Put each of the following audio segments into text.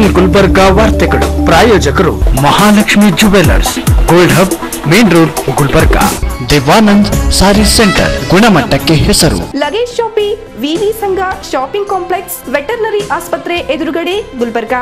ಗುಲ್ಬರ್ಗಾ ವಾರ್ತೆಗಳು ಪ್ರಾಯೋಜಕರು Mahalakshmi jewellers gold hub main road Gulbarga Devanand sari centre ಗುಣಮಟ್ಟಕ್ಕೆ ಹೆಸರು ಲಗೇಜ್ ಶಾಪಿ ವಿವಿ ಸಂಘ ಶಾಪಿಂಗ್ ಕಾಂಪ್ಲೆಕ್ಸ್ ವೆಟರ್ನರಿ ಆಸ್ಪತ್ರೆ ಎದುರುಗಡೆ Gulbarga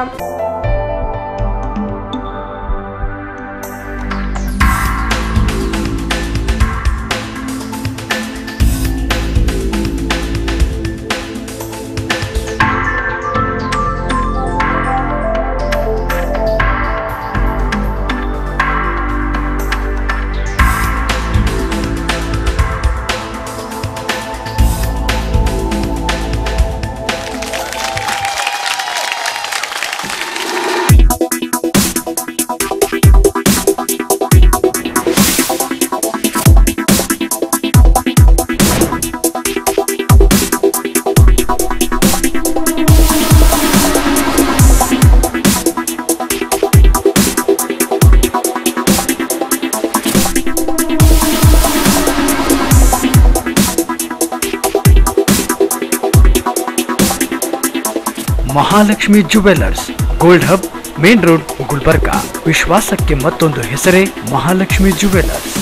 Mahalakshmi jewellers gold hub main road Gulbarga ವಿಶ್ವಾಸಕ್ಕೆ ಮತ್ತೊಂದು ಹೆಸರೇ ಮಹಾಲಕ್ಷ್ಮಿ ಜುವೆಲ್ಲರ್ಸ್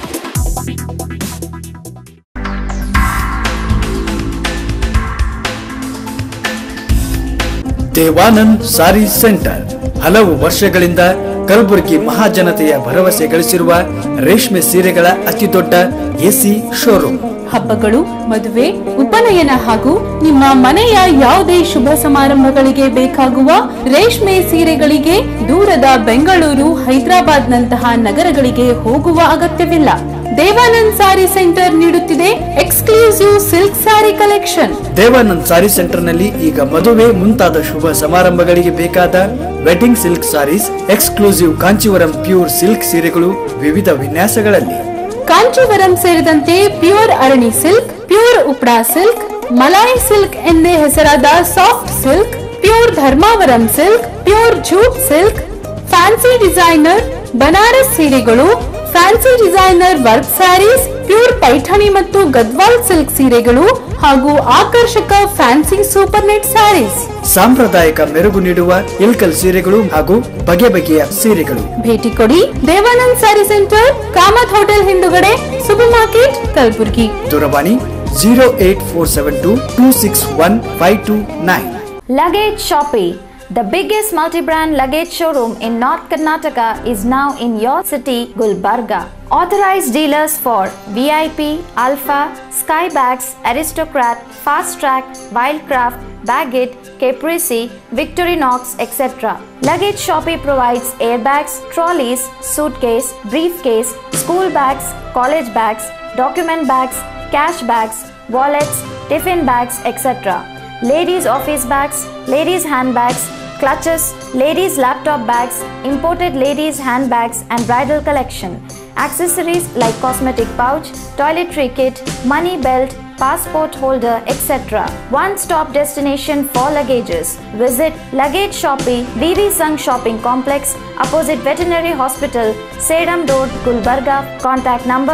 ದೇವಾನಂದ್ ಸಾರಿ ಸೆಂಟರ್ ಹಲವು ವರ್ಷಗಳಿಂದ ಕಲಬುರಗಿ ಮಹಾಜನತೆಯ ಭರವಸೆ ಗಳಿಸಿರುವ ರೇಷ್ಮೆ ಸೀರೆಗಳ ಅತಿದೊಡ್ಡ ಎಸಿ ಶೋರೂಮ್ ಹಬ್ಬಗಳು ಮದುವೆ ಉಪನಯನ ಹಾಗೂ ನಿಮ್ಮ ಮನೆಯ ಯಾವುದೇ ಶುಭ ಸಮಾರಂಭಗಳಿಗೆ ಬೇಕಾಗುವ ರೇಷ್ಮೆ ಸೀರೆಗಳಿಗೆ ದೂರದ ಬೆಂಗಳೂರು ಹೈದರಾಬಾದ್ ನಂತಹ ನಗರಗಳಿಗೆ ಹೋಗುವ ಅಗತ್ಯವಿಲ್ಲ ದೇವಾನಂದ್ ಸಾರಿ ಸೆಂಟರ್ ನೀಡುತ್ತಿದೆ exclusive silk sari collection Devanand sari centre ನಲ್ಲಿ ಈಗ ಮದುವೆ ಮುಂತಾದ ಶುಭ ಸಮಾರಂಭಗಳಿಗೆ ಬೇಕಾದ wedding silk saris exclusive Kanchivaram pure silk ಸೀರೆಗಳು ವಿವಿಧ ವಿನ್ಯಾಸಗಳಲ್ಲಿ ಕಾಂಚೀವರಂ ಸೇರಿದಂತೆ pure Arani silk pure Uppada silk Malai silk ಎಂದೇ ಹೆಸರಾದ soft silk pure Dharmavaram silk pure jute silk fancy designer Banaras ಸೀರೆಗಳು fancy designer work saris pure Paithani ಮತ್ತು ಗದ್ವಾಲ್ ಸಿಲ್ಕ್ ಸೀರೆಗಳು ಹಾಗೂ ಆಕರ್ಷಕ ಫ್ಯಾನ್ಸಿ ಸೂಪರ್ ನೆಟ್ ಸ್ಯಾರೀಸ್ ಸಾಂಪ್ರದಾಯಿಕ ಮೆರುಗು ನೀಡುವ ಇಲ್ಕಲ್ ಸೀರೆಗಳು ಹಾಗೂ ಬಗೆ ಬಗೆಯ ಸೀರೆಗಳು ಭೇಟಿ ಕೊಡಿ ದೇವಾನಂದ್ ಸ್ಯಾರಿ ಸೆಂಟರ್ ಕಾಮತ್ ಹೋಟೆಲ್ ಹಿಂದುಗಡೆ ಸೂಪರ್ ಮಾರ್ಕೆಟ್ ಕಲಬುರ್ಗಿ ದೂರವಾಣಿ zero eight four seven two two six one five two nine Luggage Shoppe, the biggest multi-brand luggage showroom in North Karnataka is now in your city, Gulbarga. Authorized dealers for VIP, Alpha, Skybags, Aristocrat, Fast Track, Wildcraft, Baggett, Caprese, Victorinox, etc. Luggage Shoppe provides airbags, trolleys, suitcase, briefcase, school bags, college bags, document bags, cash bags, wallets, tiffin bags, etc ladies' office bags, ladies' handbags, clutches, ladies' laptop bags, imported ladies' handbags, and bridal collection. Accessories like cosmetic pouch, toiletry kit, money belt, passport holder, etc. One stop destination for luggages. Visit Luggage Shoppe, VV Sung Shopping Complex, opposite Veterinary Hospital, Sedam Road, Gulbarga. Contact number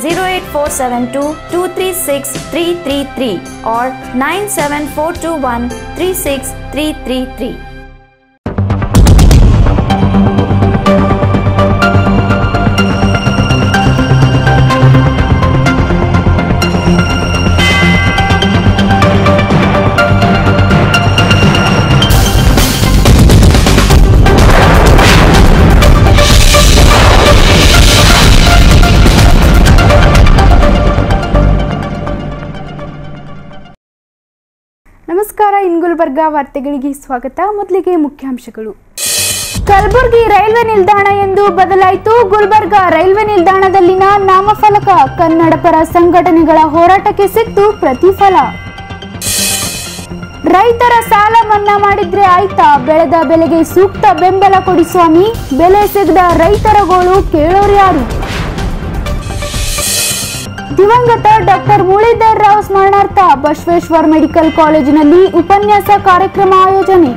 08472 236 333 or 97421 36333. ನಮಸ್ಕಾರ ಇನ್ ಗುಲ್ಬರ್ಗಾ ವಾರ್ತೆಗಳಿಗೆ ಸ್ವಾಗತ ಮೊದಲಿಗೆ ಮುಖ್ಯಾಂಶಗಳು Kalaburagi railway ನಿಲ್ದಾಣ ಎಂದು ಬದಲಾಯಿತು Gulbarga railway ನಿಲ್ದಾಣದಲ್ಲಿನ ನಾಮಫಲಕ ಕನ್ನಡ ಪರ ಸಂಘಟನೆಗಳ ಹೋರಾಟಕ್ಕೆ ಸಿಕ್ತು ಪ್ರತಿಫಲ ರೈತರ ಸಾಲ ಮನ್ನಾ ಮಾಡಿದ್ರೆ ಆಯ್ತಾ ಬೆಳೆದ ಬೆಲೆಗೆ ಸೂಕ್ತ ಬೆಂಬಲ ಕೊಡಿ ಸ್ವಾಮಿ ಬೆಲೆ ಸಿಗದ ರೈತರ ಗೋಳು ಕೇಳೋರ್ಯಾರು ದಿವಂಗತ ಡಾಕ್ಟರ್ ಮುರಳೀಧರ್ ರಾವ್ ಸ್ಮರಣಾರ್ಥ ಬಸವೇಶ್ವರ್ ಮೆಡಿಕಲ್ ಕಾಲೇಜಿನಲ್ಲಿ ಉಪನ್ಯಾಸ ಕಾರ್ಯಕ್ರಮ ಆಯೋಜನೆ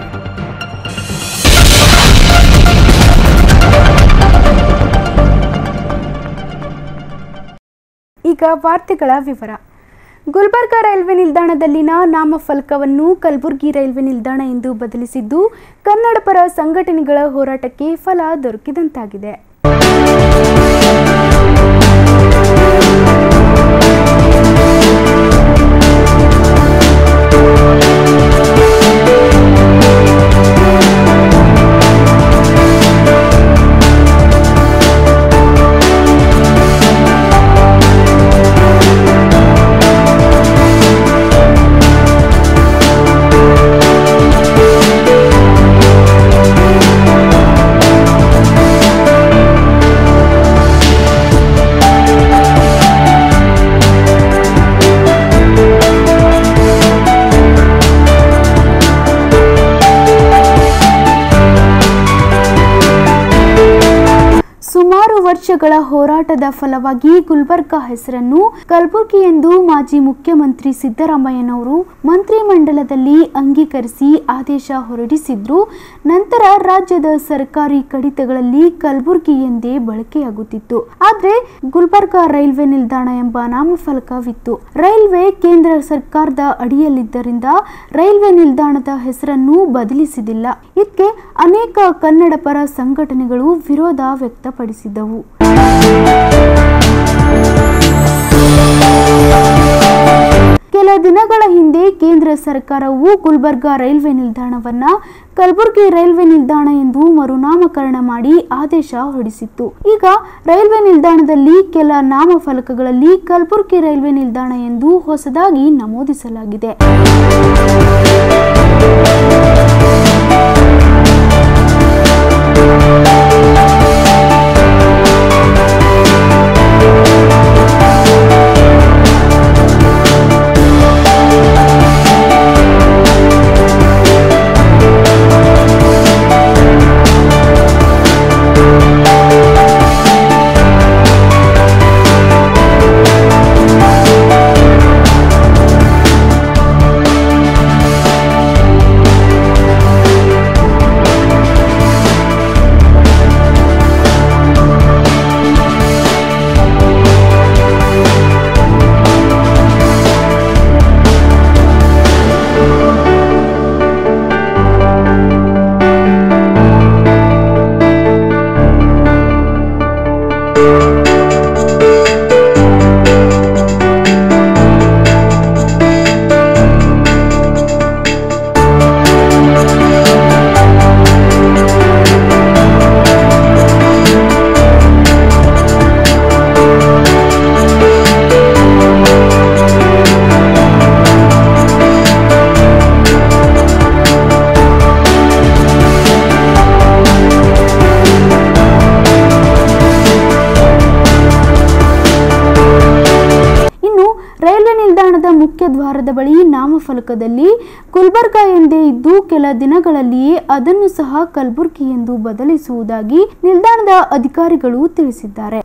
ಈಗ ವಾರ್ತೆಗಳ ವಿವರ ಗುಲ್ಬರ್ಗ ರೈಲ್ವೆ ನಿಲ್ದಾಣದಲ್ಲಿನ ನಾಮಫಲಕವನ್ನು ಕಲಬುರಗಿ ರೈಲ್ವೆ ನಿಲ್ದಾಣ ಎಂದು ಬದಲಿಸಿದ್ದು ಕನ್ನಡ ಪರ ಸಂಘಟನೆಗಳ ಹೋರಾಟಕ್ಕೆ ಫಲ ದೊರಕಿದಂತಾಗಿದೆ ಸುಮಾರು ವರ್ಷಗಳ ಹೋರಾಟದ ಫಲವಾಗಿ ಗುಲ್ಬರ್ಗಾ ಹೆಸರನ್ನು ಕಲಬುರ್ಗಿ ಎಂದು ಮಾಜಿ ಮುಖ್ಯಮಂತ್ರಿ ಸಿದ್ದರಾಮಯ್ಯನವರು ಮಂತ್ರಿಮಂಡಲದಲ್ಲಿ ಅಂಗೀಕರಿಸಿ ಆದೇಶ ಹೊರಡಿಸಿದ್ರು ನಂತರ ರಾಜ್ಯದ ಸರ್ಕಾರಿ ಕಡಿತಗಳಲ್ಲಿ ಕಲಬುರ್ಗಿ ಎಂದೇ ಬಳಕೆಯಾಗುತ್ತಿತ್ತು ಆದ್ರೆ ಗುಲ್ಬರ್ಗಾ ರೈಲ್ವೆ ನಿಲ್ದಾಣ ಎಂಬ ನಾಮಫಲಕವಿತ್ತು ರೈಲ್ವೆ ಕೇಂದ್ರ ಸರ್ಕಾರದ ಅಡಿಯಲ್ಲಿದ್ದರಿಂದ ರೈಲ್ವೆ ನಿಲ್ದಾಣದ ಹೆಸರನ್ನು ಬದಲಿಸಿದಿಲ್ಲ ಇದಕ್ಕೆ ಅನೇಕ ಕನ್ನಡ ಪರ ಸಂಘಟನೆಗಳು ವಿರೋಧ ವ್ಯಕ್ತಪಡಿಸಿದವು ಕೆಲ ದಿನಗಳ ಹಿಂದೆ ಕೇಂದ್ರ ಸರ್ಕಾರವು ಗುಲ್ಬರ್ಗಾ ರೈಲ್ವೆ ನಿಲ್ದಾಣವನ್ನ ಕಲಬುರಗಿ ರೈಲ್ವೆ ನಿಲ್ದಾಣ ಎಂದು ಮರುನಾಮಕರಣ ಮಾಡಿ ಆದೇಶ ಹೊರಡಿಸಿತ್ತು ಈಗ ರೈಲ್ವೆ ನಿಲ್ದಾಣದಲ್ಲಿ ಕೆಲ ನಾಮಫಲಕಗಳಲ್ಲಿ ಕಲಬುರಗಿ ರೈಲ್ವೆ ನಿಲ್ದಾಣ ಎಂದು ಹೊಸದಾಗಿ ನಮೂದಿಸಲಾಗಿದೆ ಇನ್ನು ರೈಲ್ವೆ ನಿಲ್ದಾಣದ ಮುಖ್ಯ ದ್ವಾರದ ಬಳಿ ನಾಮಫಲಕದಲ್ಲಿ ಗುಲ್ಬರ್ಗಾ ಎಂದೇ ಇದ್ದು ಕೆಲ ದಿನಗಳಲ್ಲಿಯೇ ಅದನ್ನು ಸಹ ಕಲಬುರ್ಗಿ ಎಂದು ಬದಲಿಸುವುದಾಗಿ ನಿಲ್ದಾಣದ ಅಧಿಕಾರಿಗಳು ತಿಳಿಸಿದ್ದಾರೆ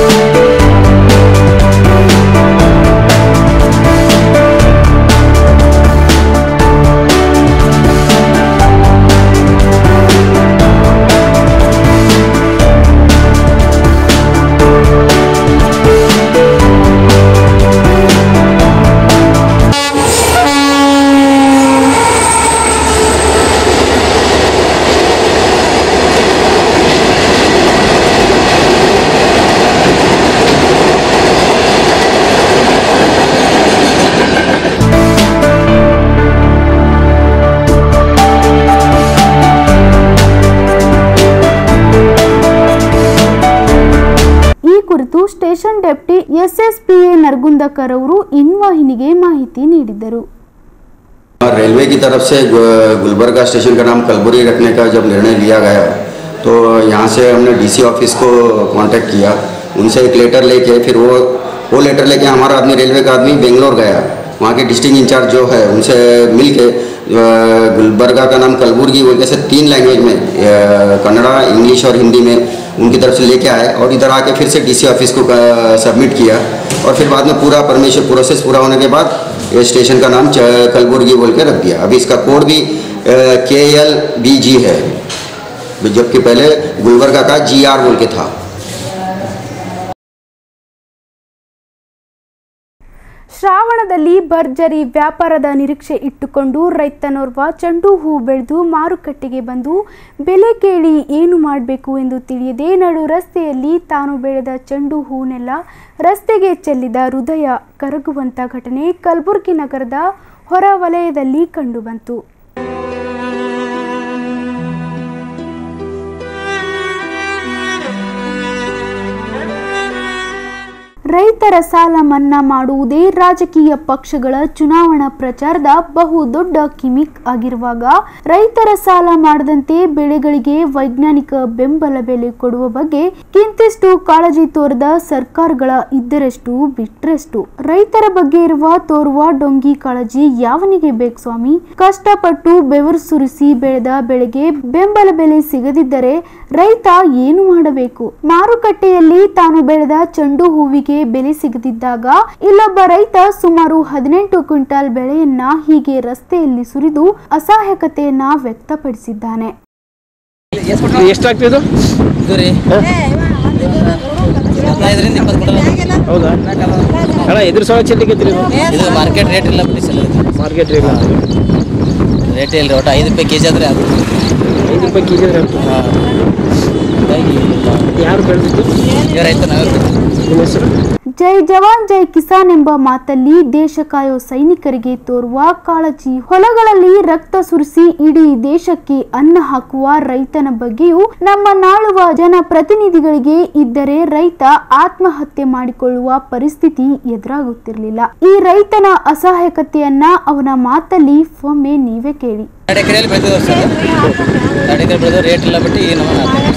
ಈ ಕುರಿತು ಸ್ಟೇಷನ್ ಡೆಪ್ಟಿ ಎಸ್ಎಸ್ಪಿಎ ನರಗುಂದಕರ್ ಅವರು ಇನ್ವಾಹಿನಿಗೆ ಮಾಹಿತಿ ನೀಡಿದರು रेलवे की तरफ से गु- गुलबर्गा स्टेशन का नाम कलबुरी रखने का जब निर्णय लिया गया तो यहाँ से हमने डीसी ऑफिस को कांटेक्ट किया उनसे एक लेटर लेके फिर वो वो लेटर लेके हमारा आदमी रेलवे का आदमी बेंगलोर गया वहाँ के डिस्ट्रिक्ट इंचार्ज जो है उनसे मिल के अ, गुलबर्गा का नाम कलबुर्गी बोल के से तीन लैंग्वेज में अ, कन्नड़ा इंग्लिश और हिंदी में उनकी तरफ से लेके आए और इधर आके फिर से डीसी ऑफिस को सबमिट किया और फिर बाद में पूरा परमिशन प्रोसेस पूरा होने के बाद ये स्टेशन का नाम च- कलबुर्गी बोल के रख दिया अभी इसका कोड भी के एल बी जी है जबकि पहले गुलबर्गा का जी आर बोल के था ಶ್ರಾವಣದಲ್ಲಿ ಭರ್ಜರಿ ವ್ಯಾಪಾರದ ನಿರೀಕ್ಷೆ ಇಟ್ಟುಕೊಂಡು ರೈತನೋರ್ವ ಚೆಂಡು ಹೂ ಬೆಳೆದು ಮಾರುಕಟ್ಟೆಗೆ ಬಂದು ಬೆಲೆ ಕೇಳಿ ಏನು ಮಾಡಬೇಕು ಎಂದು ತಿಳಿಯದೆ ನಡು ರಸ್ತೆಯಲ್ಲಿ ತಾನು ಬೆಳೆದ ಚೆಂಡು ಹೂನೆಲ್ಲ ರಸ್ತೆಗೆ ಚೆಲ್ಲಿದ ಹೃದಯ ಕರಗುವಂತ ಘಟನೆ ಕಲಬುರಗಿ ನಗರದ ಹೊರ ವಲಯದಲ್ಲಿ ಕಂಡುಬಂತು ರೈತರ ಸಾಲ ಮನ್ನಾ ಮಾಡುವುದೇ ರಾಜಕೀಯ ಪಕ್ಷಗಳ ಚುನಾವಣಾ ಪ್ರಚಾರದ ಬಹು ದೊಡ್ಡ ಕಿಮಿಕ್ ಆಗಿರುವಾಗ ರೈತರ ಸಾಲ ಮಾಡದಂತೆ ಬೆಳೆಗಳಿಗೆ ವೈಜ್ಞಾನಿಕ ಬೆಂಬಲ ಬೆಲೆ ಕೊಡುವ ಬಗ್ಗೆ ಕಿಂತಿಷ್ಟು ಕಾಳಜಿ ತೋರದ ಸರ್ಕಾರಗಳ ಇದ್ದರೆಷ್ಟು ಬಿಟ್ರೆಷ್ಟು ರೈತರ ಬಗ್ಗೆ ಇರುವ ತೋರುವ ಡೊಂಗಿ ಕಾಳಜಿ ಯಾವನಿಗೆ ಬೇಕು ಸ್ವಾಮಿ ಕಷ್ಟಪಟ್ಟು ಬೆವರು ಸುರಿಸಿ ಬೆಳೆದ ಬೆಳೆಗೆ ಬೆಂಬಲ ಬೆಲೆ ಸಿಗದಿದ್ದರೆ ರೈತ ಏನು ಮಾಡಬೇಕು ಮಾರುಕಟ್ಟೆಯಲ್ಲಿ ತಾನು ಬೆಳೆದ ಚೆಂಡು ಹೂವಿಗೆ ಬೆಲೆ ಸಿಗದಿದ್ದಾಗ ಇಲ್ಲೊಬ್ಬ ರೈತ ಸುಮಾರು ಹದಿನೆಂಟು ಕ್ವಿಂಟಾಲ್ ಬೆಳೆಯನ್ನ ಹೀಗೆ ರಸ್ತೆಯಲ್ಲಿ ಸುರಿದು ಅಸಹಾಯಕತೆಯನ್ನ ವ್ಯಕ್ತಪಡಿಸಿದ್ದಾನೆ ಎಷ್ಟಾಗ್ತಿದು ಇದು ರೀ ಹದಿನೈದರಿಂದ ಇಪ್ಪತ್ತು ಕೊಡಲ್ಲ ಹೌದಾ ಅಣ್ಣ ಎದುರು ಸಾವಿರ ಚೆಲ್ಲಿಗೆ ಇದು ಮಾರ್ಕೆಟ್ ರೇಟ್ ಇಲ್ಲ ಬಿಡಿ ಸರ್ ಮಾರ್ಕೆಟ್ ರೇಟ್ ರೇಟ್ ಇಲ್ಲ ಒಟ್ಟು ಐದು ರೂಪಾಯಿ ಕೆ ಜಿ ಆದ್ರೆ ಅದು ಐದು ರೂಪಾಯಿ ಕೆ ಜಿ ಅಂದ್ರೆ ಎಷ್ಟು? ಹಾಗಾಗಿ ಯಾರು ಬೆಳೆದಿದ್ದು ಈ ರೈತ ನಾವೇ ಕೊಡ್ತೀವಿ. ನಿಮ್ಮ ಹೆಸರು ಜೈ ಜವಾನ್ ಜೈ ಕಿಸಾನ್ ಎಂಬ ಮಾತಲ್ಲಿ ದೇಶ ಕಾಯೋ ಸೈನಿಕರಿಗೆ ತೋರುವ ಕಾಳಜಿ ಹೊಲಗಳಲ್ಲಿ ರಕ್ತ ಸುರಿಸಿ ಇಡೀ ದೇಶಕ್ಕೆ ಅನ್ನ ಹಾಕುವ ರೈತನ ಬಗ್ಗೆಯೂ ನಮ್ಮ ನಾಳುವ ಜನಪ್ರತಿನಿಧಿಗಳಿಗೆ ಇದ್ದರೆ ರೈತ ಆತ್ಮಹತ್ಯೆ ಮಾಡಿಕೊಳ್ಳುವ ಪರಿಸ್ಥಿತಿ ಎದುರಾಗುತ್ತಿರಲಿಲ್ಲ ಈ ರೈತನ ಅಸಹಾಯಕತೆಯನ್ನ ಅವನ ಮಾತಲ್ಲಿ ಒಮ್ಮೆ ನೀವೇ ಕೇಳಿ ಎರಡು ಎಕರೆಯಲ್ಲಿ ಬೆಳೆದಿದ್ದಾರೆ ಸರ್ ಎರಡು ಎಕರೆ ಬೆಳೆದ ರೇಟ್ ಇಲ್ಲ ಬಿಟ್ಟು ಈ ನಮ್ಮ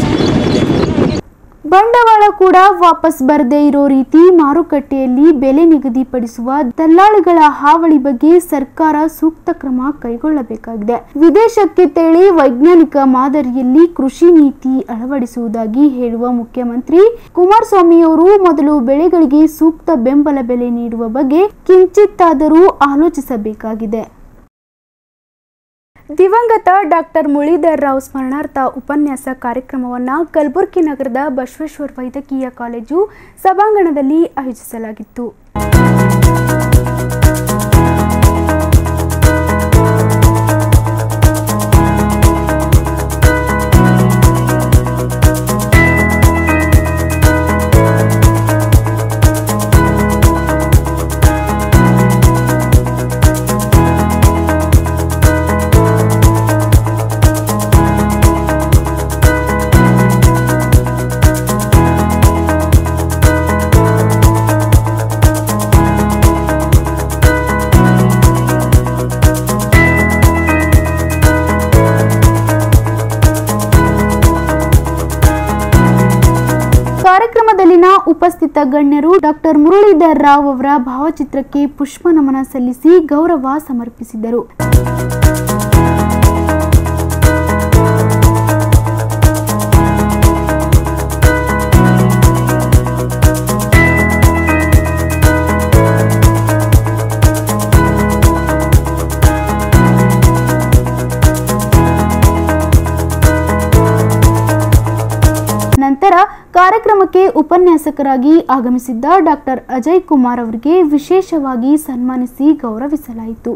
ಬಂಡವಾಳ ಕೂಡ ವಾಪಸ್ ಬರದೇ ಇರೋ ರೀತಿ ಮಾರುಕಟ್ಟೆಯಲ್ಲಿ ಬೆಲೆ ನಿಗದಿಪಡಿಸುವ ದಲ್ಲಾಳಿಗಳ ಹಾವಳಿ ಬಗ್ಗೆ ಸರ್ಕಾರ ಸೂಕ್ತ ಕ್ರಮ ಕೈಗೊಳ್ಳಬೇಕಾಗಿದೆ ವಿದೇಶಕ್ಕೆ ತೆರಳಿ ವೈಜ್ಞಾನಿಕ ಮಾದರಿಯಲ್ಲಿ ಕೃಷಿ ನೀತಿ ಅಳವಡಿಸುವುದಾಗಿ ಹೇಳುವ ಮುಖ್ಯಮಂತ್ರಿ ಕುಮಾರಸ್ವಾಮಿಯವರು ಮೊದಲು ಬೆಳೆಗಳಿಗೆ ಸೂಕ್ತ ಬೆಂಬಲ ಬೆಲೆ ನೀಡುವ ಬಗ್ಗೆ ಕಿಂಚಿತ್ತಾದರೂ ಆಲೋಚಿಸಬೇಕಾಗಿದೆ ದಿವಂಗತ ಡಾಕ್ಟರ್ ಮುರಳೀಧರ್ ರಾವ್ ಸ್ಮರಣಾರ್ಥ ಉಪನ್ಯಾಸ ಕಾರ್ಯಕ್ರಮವನ್ನು ಕಲಬುರಗಿ ನಗರದ ಬಸವೇಶ್ವರ ವೈದ್ಯಕೀಯ ಕಾಲೇಜು ಸಭಾಂಗಣದಲ್ಲಿ ಆಯೋಜಿಸಲಾಗಿತ್ತು ಕಾರ್ಯಕ್ರಮದಲ್ಲಿನ ಉಪಸ್ಥಿತ ಗಣ್ಯರು ಡಾಕ್ಟರ್ ಮುರಳೀಧರ್ ರಾವ್ ಅವರ ಭಾವಚಿತ್ರಕ್ಕೆ ಪುಷ್ಪ ನಮನ ಸಲ್ಲಿಸಿ ಗೌರವ ಸಮರ್ಪಿಸಿದರು ನಂತರ ಕಾರ್ಯಕ್ರಮಕ್ಕೆ ಉಪನ್ಯಾಸಕರಾಗಿ ಆಗಮಿಸಿದ್ದ ಡಾಕ್ಟರ್ ಅಜಯ್ ಕುಮಾರ್ ಅವರಿಗೆ ವಿಶೇಷವಾಗಿ ಸನ್ಮಾನಿಸಿ ಗೌರವಿಸಲಾಯಿತು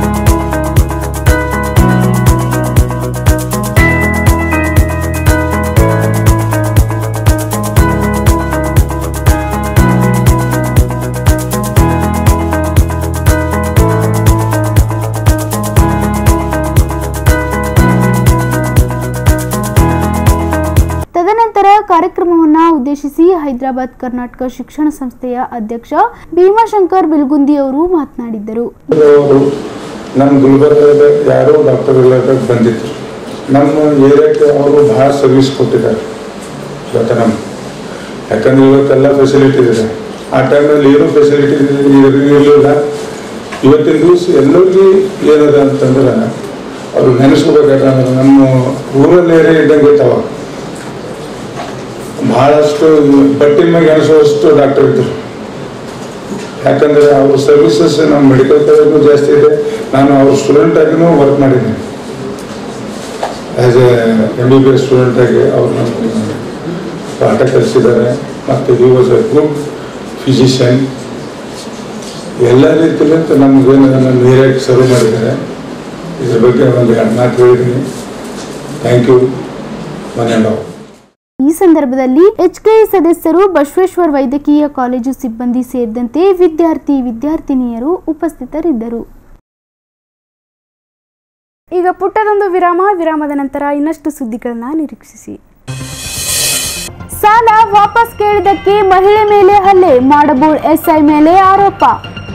ತದನಂತರ ಕಾರ್ಯಕ್ರಮವನ್ನ ಉದ್ದೇಶಿಸಿ ಹೈದರಾಬಾದ್ ಕರ್ನಾಟಕ ಶಿಕ್ಷಣ ಸಂಸ್ಥೆಯ ಅಧ್ಯಕ್ಷ ಭೀಮಾಶಂಕರ್ ಬಿಲ್ಗುಂದಿ ಅವರು ಮಾತನಾಡಿದ್ದರು ಅವರು ನಮ್ಮ ಗುಲ್ಬರ್ಗದ ಯಾರೋ ಡಾಕ್ಟರ್ ಇಲ್ಲದಾಗ ಬಂದಿದ್ರು ನಮ್ಮ ಏರಿಯಾಕ್ಕೆ ಅವರು ಭಾಳ ಸರ್ವಿಸ್ ಕೊಟ್ಟಿದ್ದಾರೆ ಇವತ್ತು ನಮ್ಮ ಯಾಕಂದ್ರೆ ಇವತ್ತೆಲ್ಲ ಫೆಸಿಲಿಟಿ ಇದೆ ಆ ಟೈಮಲ್ಲಿ ಏನೂ ಫೆಸಿಲಿಟಿ ಇರಲಿಲ್ಲ ಇವತ್ತಿನ ದಿವಸ ಎಲ್ಲರಿಗೂ ಏನದ ಅಂತಂದ್ರೆ ಅವ್ರು ನೆನೆಸ್ಕೋಬೇಕಾದ್ರೆ ನಮ್ಮ ರೂರಲ್ ಏರಿಯಾ ಇದ್ದಂಗೆ ಇರ್ತಾವ ಭಾಳಷ್ಟು ಬಟ್ಟೆ ಮ್ಯಾಗ ಎಣಿಸುವಷ್ಟು ಡಾಕ್ಟರ್ ಇದ್ರು ಯಾಕಂದ್ರೆ ಅವ್ರ ಸರ್ವಿಸಸ್ ನಮ್ಮ ಮೆಡಿಕಲ್ ಕಾಲೇಜು ಜಾಸ್ತಿ ಇದೆ ನಾನು ಅವ್ರ ಸ್ಟೂಡೆಂಟ್ ಆಗಿನೂ ವರ್ಕ್ ಮಾಡಿದ್ದೀನಿ as a M B B S student ಆಗಿ ಅವ್ರು ನಮ್ಗೆ ಪಾಠ ಕಲಿಸಿದ್ದಾರೆ ಮತ್ತು he was a good physician ಎಲ್ಲ ರೀತಿಯಲ್ಲೂ ನಮಗೇನು ನಮ್ಮ ನೀರಾಗಿ ಸರ್ವ್ ಮಾಡಿದ್ದಾರೆ ಇದ್ರ ಬಗ್ಗೆ ಒಂದು ಎರಡು ಮಾತು ಹೇಳಿದ್ದೀನಿ thank you one and all ಈ ಸಂದರ್ಭದಲ್ಲಿ ಎಚ್ಕೆಎ ಸದಸ್ಯರು ಬಸವೇಶ್ವರ ವೈದ್ಯಕೀಯ ಕಾಲೇಜು ಸಿಬ್ಬಂದಿ ಸೇರಿದಂತೆ ವಿದ್ಯಾರ್ಥಿ ವಿದ್ಯಾರ್ಥಿನಿಯರು ಉಪಸ್ಥಿತರಿದ್ದರು ಈಗ ಪುಟ್ಟದೊಂದು ವಿರಾಮ ವಿರಾಮದ ನಂತರ ಇನ್ನಷ್ಟು ಸುದ್ದಿಗಳನ್ನ ನಿರೀಕ್ಷಿಸಿ ಸಾಲ ವಾಪಸ್ ಕೇಳಿದ್ದಕ್ಕೆ ಮಹಿಳೆ ಮೇಲೆ ಹಲ್ಲೆ ಮಾಡಬೋಳ್ ಎಸ್ಐ ಮೇಲೆ ಆರೋಪ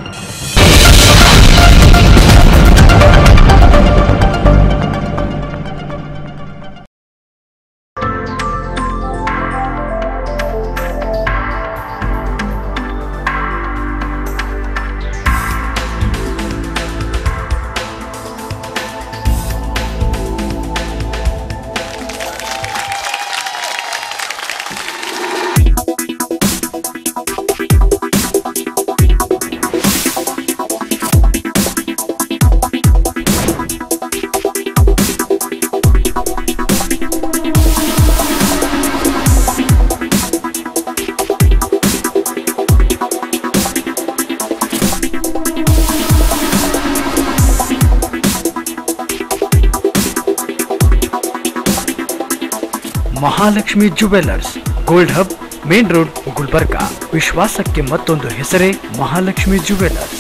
Mahalakshmi jewellers gold hub main road Gulbarga ವಿಶ್ವಾಸಕ್ಕೆ ಮತ್ತೊಂದು ಹೆಸರೇ ಮಹಾಲಕ್ಷ್ಮಿ ಜುವೆಲ್ಲರ್ಸ್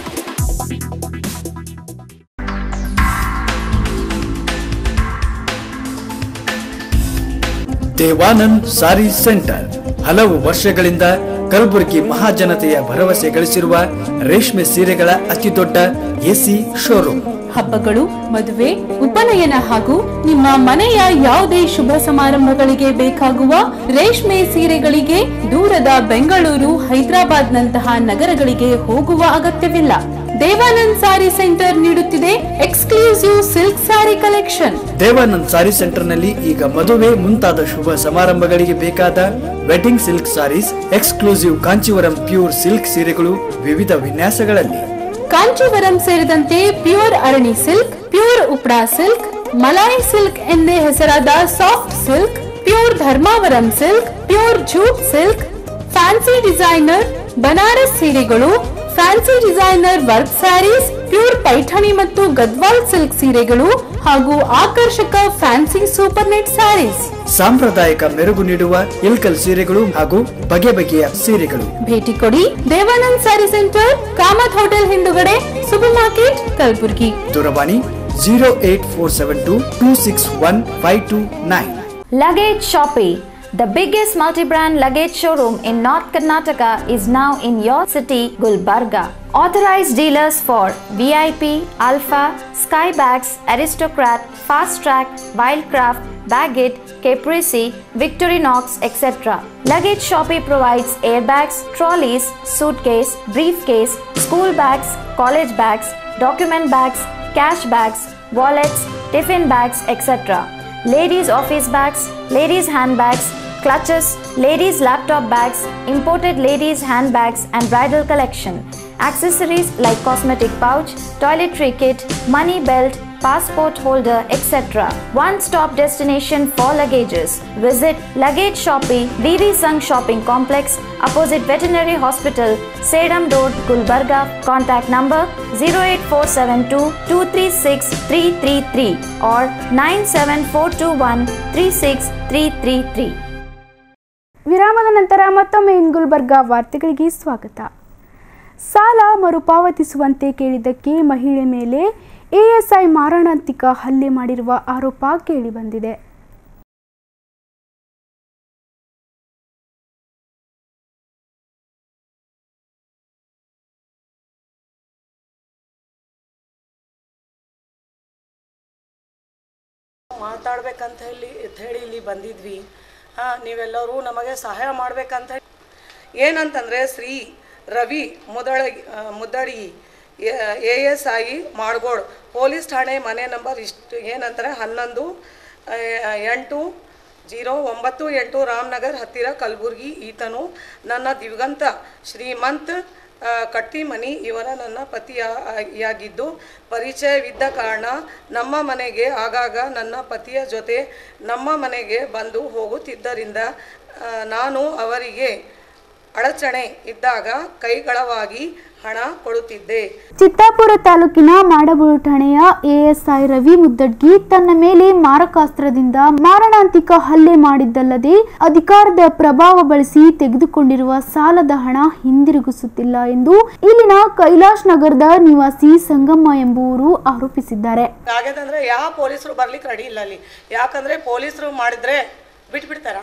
ದೇವಾನಂದ್ ಸಾರಿ ಸೆಂಟರ್ ಹಲವು ವರ್ಷಗಳಿಂದ ಕಲಬುರಗಿ ಮಹಾಜನತೆಯ ಭರವಸೆ ಗಳಿಸಿರುವ ರೇಷ್ಮೆ ಸೀರೆಗಳ ಅತಿದೊಡ್ಡ ಎಸಿ ಶೋರೂಮ್ ಹಬ್ಬಗಳು ಮದುವೆ ಉಪನಯನ ಹಾಗೂ ನಿಮ್ಮ ಮನೆಯ ಯಾವುದೇ ಶುಭ ಸಮಾರಂಭಗಳಿಗೆ ಬೇಕಾಗುವ ರೇಷ್ಮೆ ಸೀರೆಗಳಿಗೆ ದೂರದ ಬೆಂಗಳೂರು ಹೈದರಾಬಾದ್ ನಂತಹ ನಗರಗಳಿಗೆ ಹೋಗುವ ಅಗತ್ಯವಿಲ್ಲ ದೇವಾನಂದ್ ಸಾರಿ ಸೆಂಟರ್ ನೀಡುತ್ತಿದೆ exclusive silk sari collection Devanand sari ಸೆಂಟರ್ನಲ್ಲಿ ಈಗ ಮದುವೆ ಮುಂತಾದ ಶುಭ ಸಮಾರಂಭಗಳಿಗೆ ಬೇಕಾದ wedding silk saris exclusive Kanchivaram pure silk ಸೀರೆಗಳು ವಿವಿಧ ವಿನ್ಯಾಸಗಳಲ್ಲಿ ಕಾಂಚೀವರಂ ಸೇರಿದಂತೆ pure Arani silk pure Uppada silk Malai silk ಎಂದೇ ಹೆಸರಾದ soft silk pure Dharmavaram silk pure jute silk fancy designer Banaras ಸೀರೆಗಳು fancy designer work saris pure Paithani ಮತ್ತು ಗದ್ವಾಲ್ ಸಿಲ್ಕ್ ಸೀರೆಗಳು ಹಾಗೂ ಆಕರ್ಷಕ ಫ್ಯಾನ್ಸಿ ಸೂಪರ್ ನೆಟ್ ಸ್ಯಾರೀಸ್ ಸಾಂಪ್ರದಾಯಿಕ ಮೆರುಗು ನೀಡುವ ಇಲ್ಕಲ್ ಸೀರೆಗಳು ಹಾಗೂ ಬಗೆ ಬಗೆಯ ಸೀರೆಗಳು ಭೇಟಿ ಕೊಡಿ ದೇವಾನಂದ್ ಸ್ಯಾರಿ ಸೆಂಟರ್ ಕಾಮತ್ ಹೋಟೆಲ್ ಹಿಂದುಗಡೆ ಸೂಪರ್ ಮಾರ್ಕೆಟ್ ಕಲಬುರ್ಗಿ ದೂರವಾಣಿ zero eight four seven two two six one five two nine Luggage Shoppe, the biggest multi-brand luggage showroom in North Karnataka is now in your city, Gulbarga. Authorized dealers for VIP, Alpha, Skybags, Aristocrat, Fast Track, Wildcraft, Baggett, Caprese, Victorinox, etc. Luggage Shoppe provides airbags, trolleys, suitcase, briefcase, school bags, college bags, document bags, cash bags, wallets, tiffin bags, etc ladies' office bags, ladies' handbags, clutches, ladies' laptop bags, imported ladies' handbags, and bridal collection. Accessories like cosmetic pouch, toiletry kit, money belt, passport holder, etc. One stop destination for luggages. Visit Luggage Shoppe, VV Sung Shopping Complex, opposite Veterinary Hospital, Sedam Road, Gulbarga. Contact number 08472 236 333 or 97421 36333. ವಿರಾಮದ ನಂತರ ಮತ್ತೊಮ್ಮೆ ಇನ್ ಗುಲ್ಬರ್ಗಾ ವಾರ್ತೆಗಳಿಗೆ ಸ್ವಾಗತ ಸಾಲ ಮರುಪಾವತಿಸುವಂತೆ ಕೇಳಿದ್ದಕ್ಕೆ ಮಹಿಳೆ ಮೇಲೆ ASI ಮಾರಣಾಂತಿಕ ಹಲ್ಲೆ ಮಾಡಿರುವ ಆರೋಪ ಕೇಳಿಬಂದಿದೆ ಮಾತಾಡ್ಬೇಕಂತ ಹೇಳಿ ಹೇಳಿ ಇಲ್ಲಿ ಬಂದಿದ್ವಿ ಹಾಂ ನೀವೆಲ್ಲರೂ ನಮಗೆ ಸಹಾಯ ಮಾಡ್ಬೇಕಂತ ಹೇಳಿ ಏನಂತಂದರೆ ಶ್ರೀ ರವಿ ಮುದಳಗಿ ಆ, Muddadi A S I Madgod police ಠಾಣೆ ಮನೆ ನಂಬರ್ ಇಷ್ಟು ಏನಂತಾರೆ ಹನ್ನೊಂದು ಆ, ಎಂಟು ಜೀರೋ ಒಂಬತ್ತು ಎಂಟು ರಾಮನಗರ್ ಹತ್ತಿರ ಕಲಬುರ್ಗಿ ಈತನು ನನ್ನ ದಿವಂಗತ ಶ್ರೀಮಂತ್ ಆ, ಕಟ್ಟಿಮನಿ ಇವರ ನನ್ನ ಪತಿಯಾಗಿದ್ದು ಪರಿಚಯವಿದ್ದ ಕಾರಣ ನಮ್ಮ ಮನೆಗೆ ಆಗಾಗ ನನ್ನ ಪತಿಯ ಜೊತೆ ನಮ್ಮ ಮನೆಗೆ ಬಂದು ಹೋಗುತ್ತಿದ್ದರಿಂದ ಆ, ನಾನು ಅವರಿಗೆ ಅಡಚಣೆ ಇದ್ದಾಗ ಕೈಗಳವಾಗಿ ಹಣ ಕೊಡುತ್ತಿದ್ದೆ ಚಿತ್ತಾಪುರ ತಾಲೂಕಿನ ಮಾಡಬೂಳು ಠಾಣೆಯ ಎಎಸ್ಐ ರವಿ ಮುದ್ದಡ್ಗಿ ತನ್ನ ಮೇಲೆ ಮಾರಕಾಸ್ತ್ರದಿಂದ ಮಾರಣಾಂತಿಕ ಹಲ್ಲೆ ಮಾಡಿದ್ದಲ್ಲದೆ ಅಧಿಕಾರದ ಪ್ರಭಾವ ಬಳಸಿ ತೆಗೆದುಕೊಂಡಿರುವ ಸಾಲದ ಹಣ ಹಿಂದಿರುಗಿಸುತ್ತಿಲ್ಲ ಎಂದು ಇಲ್ಲಿನ ಕೈಲಾಶ್ ನಗರದ ನಿವಾಸಿ ಸಂಗಮ್ಮ ಎಂಬುವರು ಆರೋಪಿಸಿದ್ದಾರೆ ಹಾಗಾದಂದ್ರೆ ಯಾವ ಪೊಲೀಸರು ಬರ್ಲಿಕ್ಕೆ ರೆಡಿ ಇಲ್ಲ ಅಲ್ಲಿ ಯಾಕಂದ್ರೆ ಪೊಲೀಸರು ಮಾಡಿದ್ರೆ ಬಿಟ್ಬಿಡ್ತಾರ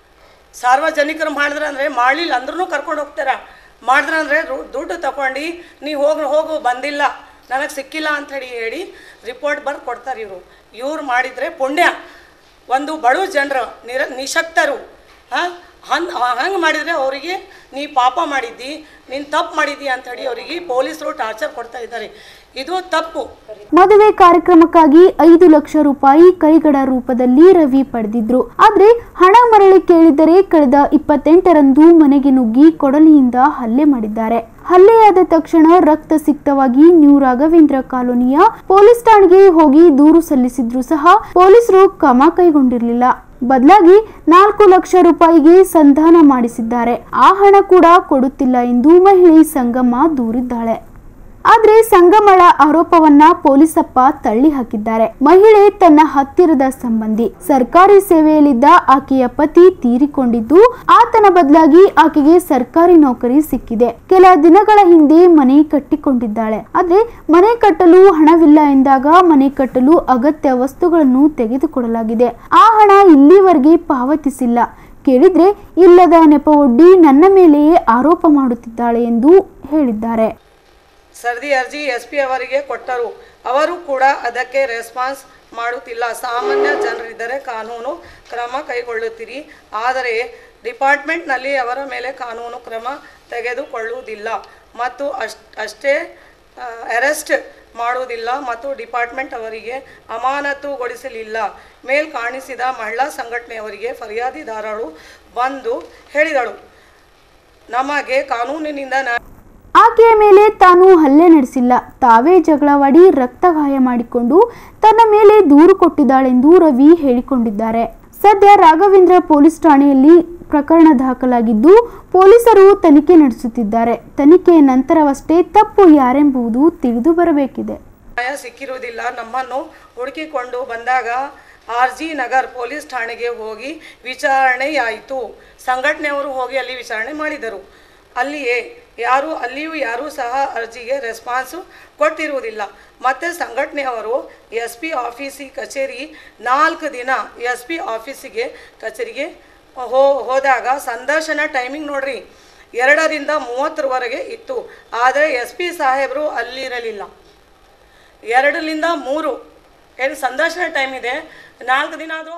ಸಾರ್ವಜನಿಕರು ಮಾಡಿದ್ರೆ ಅಂದರೆ ಮಾಡಲಿಲ್ಲ ಅಂದ್ರೂ ಕರ್ಕೊಂಡು ಹೋಗ್ತಾರ ಮಾಡಿದ್ರೆ ಅಂದರೆ ದುಡ್ಡು ತಗೊಂಡು ನೀ ಹೋಗಿ ಹೋಗು ಬಂದಿಲ್ಲ ನನಗೆ ಸಿಕ್ಕಿಲ್ಲ ಅಂಥೇಳಿ ಹೇಳಿ ರಿಪೋರ್ಟ್ ಬರ್ದು ಕೊಡ್ತಾರೆ ಇವರು ಇವ್ರು ಮಾಡಿದರೆ ಪುಣ್ಯ ಒಂದು ಬಡ ಜನರು ನಿರ ನಿಶಕ್ತರು ಹಾಂ ಹಂಗೆ ಹಂಗೆ ಮಾಡಿದರೆ ಅವರಿಗೆ ನೀ ಪಾಪ ಮಾಡಿದ್ದಿ ನೀನು ತಪ್ಪು ಮಾಡಿದ್ದಿ ಅಂಥೇಳಿ ಅವರಿಗೆ ಪೊಲೀಸರು ಟಾರ್ಚರ್ ಕೊಡ್ತಾ ಇದ್ದಾರೆ ಇದು ತಪ್ಪು ಮದುವೆ ಕಾರ್ಯಕ್ರಮಕ್ಕಾಗಿ ಐದು ಲಕ್ಷ ರೂಪಾಯಿ ಕೈಗಡ ರೂಪದಲ್ಲಿ ರವಿ ಪಡೆದಿದ್ರು ಆದ್ರೆ ಹಣ ಮರಳಿ ಕೇಳಿದರೆ ಕಳೆದ ಇಪ್ಪತ್ತೆಂಟರಂದು ಮನೆಗೆ ನುಗ್ಗಿ ಕೊಡಲಿಯಿಂದ ಹಲ್ಲೆ ಮಾಡಿದ್ದಾರೆ ಹಲ್ಲೆಯಾದ ತಕ್ಷಣ ರಕ್ತ ಸಿಕ್ತವಾಗಿ ನ್ಯೂ ರಾಘವೇಂದ್ರ ಕಾಲೋನಿಯ ಪೊಲೀಸ್ ಠಾಣೆಗೆ ಹೋಗಿ ದೂರು ಸಲ್ಲಿಸಿದ್ರು ಸಹ ಪೊಲೀಸರು ಕ್ರಮ ಕೈಗೊಂಡಿರಲಿಲ್ಲ ಬದಲಾಗಿ ನಾಲ್ಕು ಲಕ್ಷ ರೂಪಾಯಿಗೆ ಸಂಧಾನ ಮಾಡಿಸಿದ್ದಾರೆ ಆ ಹಣ ಕೂಡ ಕೊಡುತ್ತಿಲ್ಲ ಎಂದು ಮಹಿಳೆ ಸಂಗಮ್ಮ ದೂರಿದ್ದಾಳೆ ಆದ್ರೆ ಸಂಗಮಳ ಆರೋಪವನ್ನ ಪೊಲೀಸಪ್ಪ ತಳ್ಳಿ ಹಾಕಿದ್ದಾರೆ ಮಹಿಳೆ ತನ್ನ ಹತ್ತಿರದ ಸಂಬಂಧಿ ಸರ್ಕಾರಿ ಸೇವೆಯಲ್ಲಿದ್ದ ಆಕೆಯ ಪತಿ ತೀರಿಕೊಂಡಿದ್ದು ಆತನ ಬದಲಾಗಿ ಆಕೆಗೆ ಸರ್ಕಾರಿ ನೌಕರಿ ಸಿಕ್ಕಿದೆ ಕೆಲ ದಿನಗಳ ಹಿಂದೆ ಮನೆ ಕಟ್ಟಿಕೊಂಡಿದ್ದಾಳೆ ಆದ್ರೆ ಮನೆ ಕಟ್ಟಲು ಹಣವಿಲ್ಲ ಎಂದಾಗ ಮನೆ ಕಟ್ಟಲು ಅಗತ್ಯ ವಸ್ತುಗಳನ್ನು ತೆಗೆದುಕೊಡಲಾಗಿದೆ ಆ ಹಣ ಇಲ್ಲಿವರೆಗೆ ಪಾವತಿಸಿಲ್ಲ ಕೇಳಿದ್ರೆ ಇಲ್ಲದ ನೆಪವೊಡ್ಡಿ ನನ್ನ ಮೇಲೆಯೇ ಆರೋಪ ಮಾಡುತ್ತಿದ್ದಾಳೆ ಎಂದು ಹೇಳಿದ್ದಾರೆ ಸರದಿ ಅರ್ಜಿ ಎಸ್ ಪಿ ಅವರಿಗೆ ಕೊಟ್ಟರು ಅವರು ಕೂಡ ಅದಕ್ಕೆ ರೆಸ್ಪಾನ್ಸ್ ಮಾಡುತ್ತಿಲ್ಲ ಸಾಮಾನ್ಯ ಜನರಿದ್ದರೆ ಕಾನೂನು ಕ್ರಮ ಕೈಗೊಳ್ಳುತ್ತೀರಿ ಆದರೆ ಡಿಪಾರ್ಟ್ಮೆಂಟ್ನಲ್ಲಿ ಅವರ ಮೇಲೆ ಕಾನೂನು ಕ್ರಮ ತೆಗೆದುಕೊಳ್ಳುವುದಿಲ್ಲ ಮತ್ತು ಅಷ್ಟ್ ಅಷ್ಟೇ ಅರೆಸ್ಟ್ ಮಾಡುವುದಿಲ್ಲ ಮತ್ತು ಡಿಪಾರ್ಟ್ಮೆಂಟ್ ಅವರಿಗೆ ಅಮಾನತುಗೊಳಿಸಲಿಲ್ಲ ಮೇಲ್ ಕಾಣಿಸಿದ ಮಹಿಳಾ ಸಂಘಟನೆಯವರಿಗೆ ಫರಿಯಾದಿದಾರರು ಬಂದು ಹೇಳಿದಳು ನಮಗೆ ಕಾನೂನಿನಿಂದ ನ್ಯಾಯ ಆಕೆಯ ಮೇಲೆ ತಾನು ಹಲ್ಲೆ ನಡೆಸಿಲ್ಲ ತಾವೇ ಜಗಳವಾಡಿ ರಕ್ತಗಾಯ ಮಾಡಿಕೊಂಡು ತನ್ನ ಮೇಲೆ ದೂರು ಕೊಟ್ಟಿದ್ದಾಳೆಂದು ರವಿ ಹೇಳಿಕೊಂಡಿದ್ದಾರೆ ಸದ್ಯ ರಾಘವೇಂದ್ರ ಪೊಲೀಸ್ ಠಾಣೆಯಲ್ಲಿ ಪ್ರಕರಣ ದಾಖಲಾಗಿದ್ದು ಪೊಲೀಸರು ತನಿಖೆ ನಡೆಸುತ್ತಿದ್ದಾರೆ ತನಿಖೆಯ ನಂತರವಷ್ಟೇ ತಪ್ಪು ಯಾರೆಂಬುದು ತಿಳಿದು ಬರಬೇಕಿದೆ ನ್ಯಾಯ ಸಿಕ್ಕಿರುವುದಿಲ್ಲ ನಮ್ಮನ್ನು ಹುಡುಕಿಕೊಂಡು ಬಂದಾಗ ಆರ್ ಜಿ ನಗರ್ ಪೊಲೀಸ್ ಠಾಣೆಗೆ ಹೋಗಿ ವಿಚಾರಣೆಯಾಯಿತು ಸಂಘಟನೆಯವರು ಹೋಗಿ ಅಲ್ಲಿ ವಿಚಾರಣೆ ಮಾಡಿದರು ಅಲ್ಲಿಯೇ ಯಾರು ಅಲ್ಲಿಯೂ ಯಾರೂ ಸಹ ಅರ್ಜಿಗೆ ರೆಸ್ಪಾನ್ಸು ಕೊಟ್ಟಿರುವುದಿಲ್ಲ ಮತ್ತು ಸಂಘಟನೆಯವರು ಎಸ್ ಪಿ ಆಫೀಸಿ ಕಚೇರಿ ನಾಲ್ಕು ದಿನ ಎಸ್ ಪಿ ಆಫೀಸಿಗೆ ಕಚೇರಿಗೆ ಹೋ ಹೋದಾಗ ಸಂದರ್ಶನ ಟೈಮಿಂಗ್ ನೋಡ್ರಿ ಎರಡರಿಂದ ಮೂವತ್ತರವರೆಗೆ ಇತ್ತು ಆದರೆ ಎಸ್ ಪಿ ಸಾಹೇಬರು ಅಲ್ಲಿರಲಿಲ್ಲ ಎರಡರಿಂದ ಮೂರು ಏನು ಸಂದರ್ಶನ ಟೈಮ್ ಇದೆ ನಾಲ್ಕು ದಿನ ಆದರೂ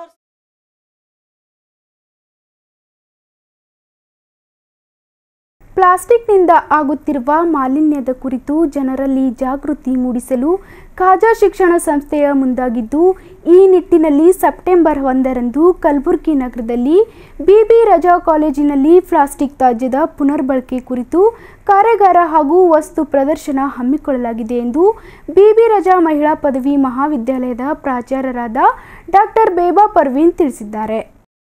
ಪ್ಲಾಸ್ಟಿಕ್ನಿಂದ ಆಗುತ್ತಿರುವ ಮಾಲಿನ್ಯದ ಕುರಿತು ಜನರಲ್ಲಿ ಜಾಗೃತಿ ಮೂಡಿಸಲು ಖಾಜಾ ಶಿಕ್ಷಣ ಸಂಸ್ಥೆಯ ಮುಂದಾಗಿದ್ದು ಈ ನಿಟ್ಟಿನಲ್ಲಿ ಸೆಪ್ಟೆಂಬರ್ ಒಂದರಂದು ಕಲಬುರಗಿ ನಗರದಲ್ಲಿ ಬಿಬಿ ರಜಾ ಕಾಲೇಜಿನಲ್ಲಿ ಪ್ಲಾಸ್ಟಿಕ್ ತ್ಯಾಜ್ಯದ ಪುನರ್ಬಳಕೆ ಕುರಿತು ಕಾರ್ಯಾಗಾರ ಹಾಗೂ ವಸ್ತು ಪ್ರದರ್ಶನ ಹಮ್ಮಿಕೊಳ್ಳಲಾಗಿದೆ ಎಂದು ಬಿಬಿ ರಜಾ ಮಹಿಳಾ ಪದವಿ ಮಹಾವಿದ್ಯಾಲಯದ ಪ್ರಾಚಾರ್ಯರಾದ ಡಾಕ್ಟರ್ ಬೇಬಾ ಪರ್ವೀನ್ ತಿಳಿಸಿದ್ದಾರೆ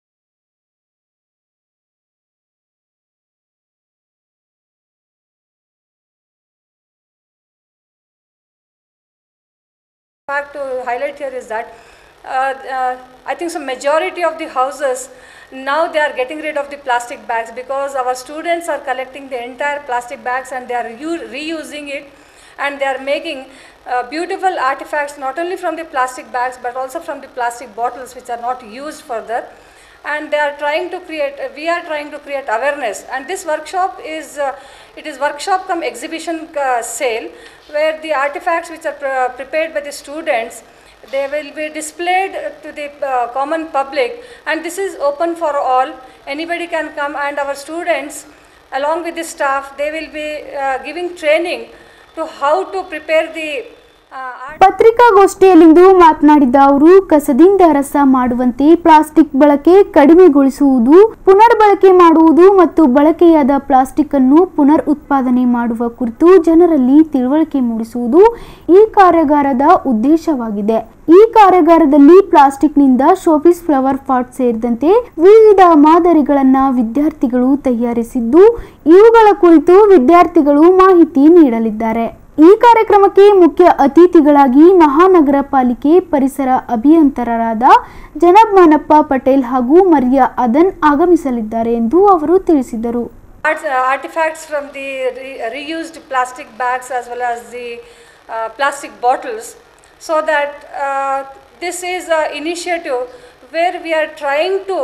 fact to highlight here is that uh, uh, I think some majority of the houses now they are getting rid of the plastic bags because our students are collecting the entire plastic bags and they are u- reusing it and they are making uh, beautiful artifacts not only from the plastic bags but also from the plastic bottles which are not used further and they are trying to create uh, we are trying to create awareness and this workshop is uh, it is workshop come exhibition uh, sale where the artifacts which are pre- prepared by the students they will be displayed to the uh, common public and this is open for all anybody can come and our students along with the staff they will be uh, giving training to how to prepare the ಪತ್ರಿಕಾಗೋಷ್ಠಿಯಲ್ಲಿಂದು ಮಾತನಾಡಿದ ಅವರು ಕಸದಿಂದ ರಸ ಮಾಡುವಂತೆ plastic ಬಳಕೆ ಕಡಿಮೆಗೊಳಿಸುವುದು ಪುನರ್ ಬಳಕೆ ಮಾಡುವುದು ಮತ್ತು ಬಳಕೆಯಾದ ಪ್ಲಾಸ್ಟಿಕ್ ಅನ್ನು ಪುನರ್ ಉತ್ಪಾದನೆ ಮಾಡುವ ಕುರಿತು ಜನರಲ್ಲಿ ತಿಳುವಳಿಕೆ ಮೂಡಿಸುವುದು ಈ ಕಾರ್ಯಾಗಾರದ ಉದ್ದೇಶವಾಗಿದೆ ಈ ಕಾರ್ಯಾಗಾರದಲ್ಲಿ ಪ್ಲಾಸ್ಟಿಕ್ನಿಂದ ಶೋಪಿಸ್ ಫ್ಲವರ್ ಪಾಟ್ ಸೇರಿದಂತೆ ವಿವಿಧ ಮಾದರಿಗಳನ್ನ ವಿದ್ಯಾರ್ಥಿಗಳು ತಯಾರಿಸಿದ್ದು ಇವುಗಳ ಕುರಿತು ವಿದ್ಯಾರ್ಥಿಗಳು ಮಾಹಿತಿ ನೀಡಲಿದ್ದಾರೆ ಈ ಕಾರ್ಯಕ್ರಮಕ್ಕೆ ಮುಖ್ಯ ಅತಿಥಿಗಳಾಗಿ ಮಹಾನಗರ ಪಾಲಿಕೆ ಪರಿಸರ ಅಭಿಯಂತರರಾದ ಜನಬ್ ಮಾನಪ್ಪ ಪಟೇಲ್ ಹಾಗೂ ಮರಿಯಾ ಅದನ್ ಆಗಮಿಸಲಿದ್ದಾರೆ ಎಂದು ಅವರು ತಿಳಿಸಿದರು Arts, uh, artifacts from the re- reused plastic bags as well as the uh, plastic bottles so that uh, this is an initiative where we are trying to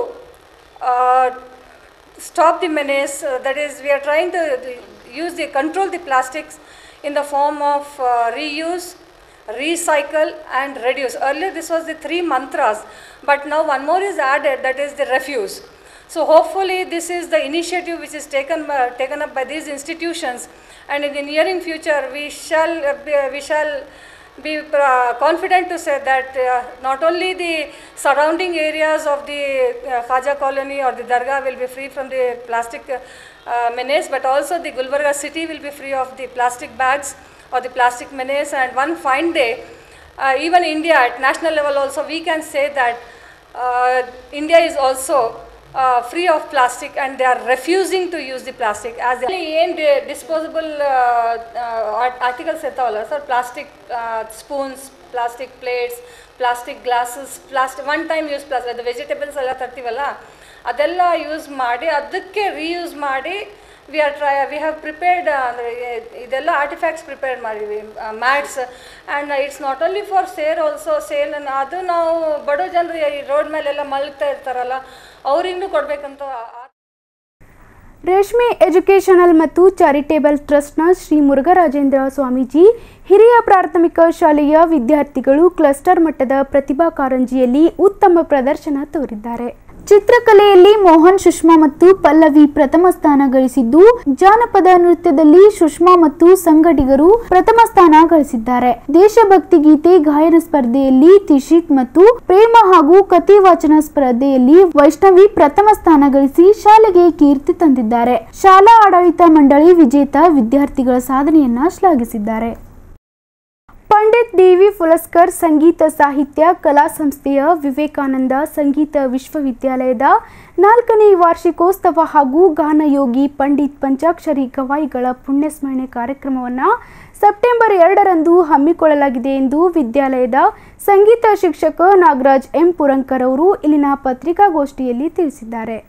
uh, stop the menace uh, that is we are trying to the- use the control the plastics in the form of uh, reuse recycle and reduce earlier this was the three mantras but now one more is added that is the refuse so hopefully this is the initiative which is taken uh, taken up by these institutions and in the nearing future we shall uh, be, we shall be uh, confident to say that uh, not only the surrounding areas of the uh, Khaja colony or the Dargah will be free from the plastic uh, uh, menace, but also the Gulbarga city will be free of the plastic bags or the plastic menace. And one fine day, uh, even India at national level also, we can say that uh, India is also uh, free of plastic and they are refusing to use the plastic as ಏನು disposable uh, uh, art- articles ಇರ್ತಾವಲ್ಲ sir plastic spoons plastic plates plastic glasses plastic one time use plastic ಅದು vegetables ಎಲ್ಲ ತರ್ತೀವಲ್ಲ ಅದೆಲ್ಲ use ಮಾಡಿ ಅದಕ್ಕೆ reuse ಮಾಡಿ we are try we have prepared ಅಂದರೆ ಇದೆಲ್ಲ ಆರ್ಟಿಫ್ಯಾಕ್ಟ್ಸ್ ಪ್ರಿಪೇರ್ ಮಾಡಿದ್ವಿ mats and it's not only for sale also sale ಅದು ನಾವು ಬಡ ಜನರು ಈ ರೋಡ್ ಮೇಲೆಲ್ಲ ಮಲಗ್ತಾ ಇರ್ತಾರಲ್ಲ ಅವ್ರಿಗೂ ಕೊಡಬೇಕಂತ ರೇಷ್ಮೆ ಎಜುಕೇಷನಲ್ ಮತ್ತು ಚಾರಿಟೇಬಲ್ ಟ್ರಸ್ಟ್ನ ಶ್ರೀ ಮುರುಘರಾಜೇಂದ್ರ ಸ್ವಾಮೀಜಿ ಹಿರಿಯ ಪ್ರಾಥಮಿಕ ಶಾಲೆಯ ವಿದ್ಯಾರ್ಥಿಗಳು ಕ್ಲಸ್ಟರ್ ಮಟ್ಟದ ಪ್ರತಿಭಾ ಕಾರಂಜಿಯಲ್ಲಿ ಉತ್ತಮ ಪ್ರದರ್ಶನ ತೋರಿದ್ದಾರೆ ಚಿತ್ರಕಲೆಯಲ್ಲಿ ಮೋಹನ್ ಸುಷ್ಮಾ ಮತ್ತು ಪಲ್ಲವಿ ಪ್ರಥಮ ಸ್ಥಾನ ಗಳಿಸಿದ್ದು ಜಾನಪದ ನೃತ್ಯದಲ್ಲಿ ಸುಷ್ಮಾ ಮತ್ತು ಸಂಗಡಿಗರು ಪ್ರಥಮ ಸ್ಥಾನ ಗಳಿಸಿದ್ದಾರೆ ದೇಶಭಕ್ತಿ ಗೀತೆ ಗಾಯನ ಸ್ಪರ್ಧೆಯಲ್ಲಿ ತಿಶಿತ್ ಮತ್ತು ಪ್ರೇಮ ಹಾಗೂ ಕಥೆ ವಾಚನ ಸ್ಪರ್ಧೆಯಲ್ಲಿ ವೈಷ್ಣವಿ ಪ್ರಥಮ ಸ್ಥಾನ ಗಳಿಸಿ ಶಾಲೆಗೆ ಕೀರ್ತಿ ತಂದಿದ್ದಾರೆ ಶಾಲಾ ಆಡಳಿತ ಮಂಡಳಿ ವಿಜೇತ ವಿದ್ಯಾರ್ಥಿಗಳ ಸಾಧನೆಯನ್ನ ಶ್ಲಾಘಿಸಿದ್ದಾರೆ ಪಂಡಿತ್ ಡಿ ವಿ ಫುಲಸ್ಕರ್ ಸಂಗೀತ ಸಾಹಿತ್ಯ ಕಲಾ ಸಂಸ್ಥೆಯ ವಿವೇಕಾನಂದ ಸಂಗೀತ ವಿಶ್ವವಿದ್ಯಾಲಯದ ನಾಲ್ಕನೇ ವಾರ್ಷಿಕೋತ್ಸವ ಹಾಗೂ ಗಾನಯೋಗಿ ಪಂಡಿತ್ ಪಂಚಾಕ್ಷರಿ ಗವಾಯಿಗಳ ಪುಣ್ಯಸ್ಮರಣೆ ಕಾರ್ಯಕ್ರಮವನ್ನು ಸೆಪ್ಟೆಂಬರ್ ಎರಡರಂದು ಹಮ್ಮಿಕೊಳ್ಳಲಾಗಿದೆ ಎಂದು ವಿದ್ಯಾಲಯದ ಸಂಗೀತ ಶಿಕ್ಷಕ ನಾಗರಾಜ್ ಎಂ ಪುರಂಕರ್ ಅವರು ಇಲ್ಲಿನ ಪತ್ರಿಕಾಗೋಷ್ಠಿಯಲ್ಲಿ ತಿಳಿಸಿದ್ದಾರೆ